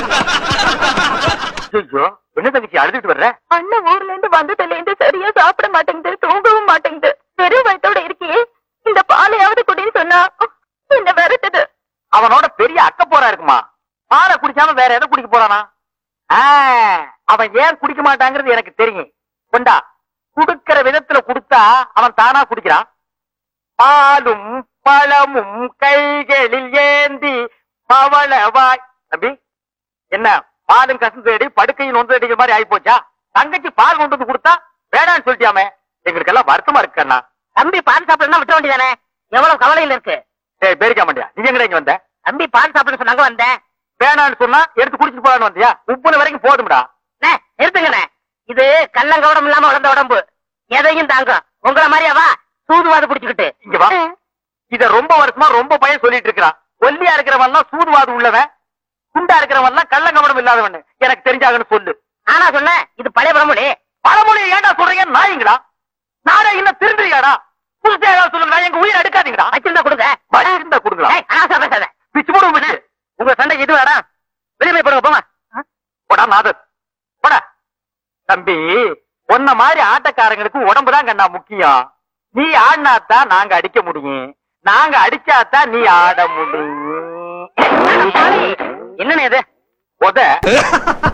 ஐயோ என்ன தங்கச்சி அழுதுட்டு வர்ற அண்ணன் ஊர்ல இருந்து வந்ததுல இருந்து சரியா சாப்பிட மாட்டேங்குது தூங்கவும் மாட்டேங்குது வெறும் வயத்தோட இருக்கியே இந்த பாலையாவது குடின்னு சொன்னா என்ன விரட்டுது அவனோட பெரிய அக்க போரா இருக்குமா பாலை குடிக்காம வேற எதை குடிக்க போறானா ஆ, அவன் ஏன் குடிக்க மாட்டாங்கிறது எனக்கு தெரியும் கொண்டா குடுக்கிற விதத்துல குடுத்தா அவன் தானா குடிக்கிறான் பாலும் பழமும் கைகளில் ஏந்தி பவளவாய் தம்பி என்ன பாலும் கசந்து தேடி படுக்கையும் நொந்து அடிக்கிற மாதிரி ஆயி போச்சா தங்கச்சி பால் கொண்டு வந்து கொடுத்தா வேணாம்னு சொல்லிட்டியாமே எங்களுக்கு எல்லாம் வருத்தமா இருக்கு அண்ணா தம்பி பால் சாப்பிடணும் விட்ட வேண்டியதானே எவ்வளவு கவலையில இருக்கு ஏய் பேரிக்க மாட்டியா நீ எங்கடா இங்க வந்த தம்பி பால் சாப்பிடணும் சொன்னாங்க வந்தேன் வேணாம்னு சொன்னா எடுத்து குடிச்சிட்டு போலான்னு வந்தியா உப்புன வரைக்கும் போதும்டா அண்ணே, நிறுத்துங்கண்ணே இது கள்ளங்கவடம் இல்லாம வளர்ந்த உடம்பு எதையும் தாங்கும் உங்கள மாதிரியாவா சூதுவாது பிடிச்சுக்கிட்டு இங்க வா இத ரொம்ப வருஷமா ரொம்ப பையன் சொல்லிட்டு இருக்கிறான் ஒல்லியா இருக்கிறவன் சூதுவாது உள்ளவன் குண்டா இருக்கிறவன் கள்ளங்கவனம் இல்லாதவன் எனக்கு தெரிஞ்சாகன்னு சொல்லு ஆனா சொன்னேன் இது பழைய பழமொழி பழமொழி ஏன்டா சொல்றீங்க நாயங்களா நானே இன்னும் திருந்துறியாடா புதுசா ஏதாவது சொல்லுங்க எங்க உயிர் எடுக்காதீங்கடா வச்சிருந்தா கொடுங்க வச்சிருந்தா கொடுங்களா ஏய், அனாவசியமா பேசாத பிச்சு போடுவோம் பிச்சு உங்க சண்டைக்கு இது வேடா வெளியே போய் போடுங்க போங்க போடா நாதர் போடா தம்பி உன்ன மாதிரி ஆட்டக்காரங்களுக்கு உடம்புதான் கண்ணா முக்கியம் நீ ஆடினாத்தான் நாங்க அடிக்க முடியும் நாங்க அடிச்சாதான் நீ ஆட முடியும் என்னண்ணே இது உத